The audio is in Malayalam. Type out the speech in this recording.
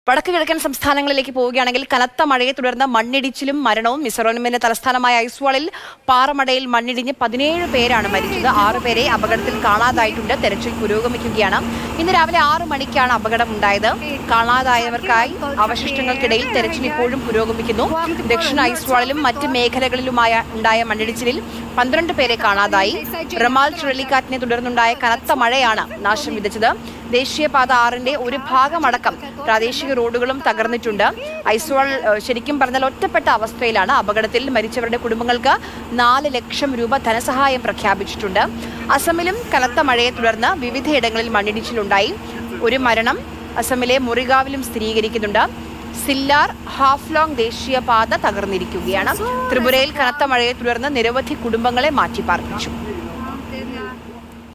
വടക്ക് കിഴക്കൻ സംസ്ഥാനങ്ങളിലേക്ക് പോവുകയാണെങ്കിൽ കനത്ത മഴയെ തുടർന്ന് മണ്ണിടിച്ചിലും മരണവും മിസോറാമിന്റെ തലസ്ഥാനമായ ഐസ്വാളിൽ പാറമടയിൽ മണ്ണിടിഞ്ഞ് പതിനേഴ് പേരാണ് മരിച്ചത് ആറ് പേരെ അപകടത്തിൽ കാണാതായിട്ടുണ്ട് തെരച്ചിൽ പുരോഗമിക്കുകയാണ് ഇന്ന് രാവിലെ ആറ് മണിക്കാണ് അപകടം ഉണ്ടായത് കാണാതായവർക്കായി അവശിഷ്ടങ്ങൾക്കിടയിൽ തെരച്ചിൽ ഇപ്പോഴും പുരോഗമിക്കുന്നു ദക്ഷിണ ഐസ്വാളിലും മറ്റ് മേഖലകളിലുമായ ഉണ്ടായ മണ്ണിടിച്ചിലിൽ പന്ത്രണ്ട് പേരെ കാണാതായി റമാൽ ചുഴലിക്കാറ്റിനെ തുടർന്നുണ്ടായ കനത്ത മഴയാണ് നാശം വിതച്ചത് ദേശീയപാത ആറിന്റെ ഒരു ഭാഗമടക്കം പ്രാദേശിക റോഡുകളും തകർന്നിട്ടുണ്ട് ഐസ്വാൾ ഏഹ്, ശരിക്കും പറഞ്ഞാൽ ഒറ്റപ്പെട്ട അവസ്ഥയിലാണ് അപകടത്തിൽ മരിച്ചവരുടെ കുടുംബങ്ങൾക്ക് നാല് ലക്ഷം രൂപ ധനസഹായം പ്രഖ്യാപിച്ചിട്ടുണ്ട് അസമിലും കനത്ത മഴയെ തുടർന്ന് വിവിധയിടങ്ങളിൽ മണ്ണിടിച്ചിലുണ്ടായി ഒരു മരണം അസമിലെ മുറിഗാവിലും സ്ഥിരീകരിക്കുന്നുണ്ട് സില്ലാർ ഹാഫ്ലോങ് ദേശീയപാത തകർന്നിരിക്കുകയാണ് ത്രിപുരയിൽ കനത്ത മഴയെ തുടർന്ന് നിരവധി കുടുംബങ്ങളെ മാറ്റിപ്പാർപ്പിച്ചു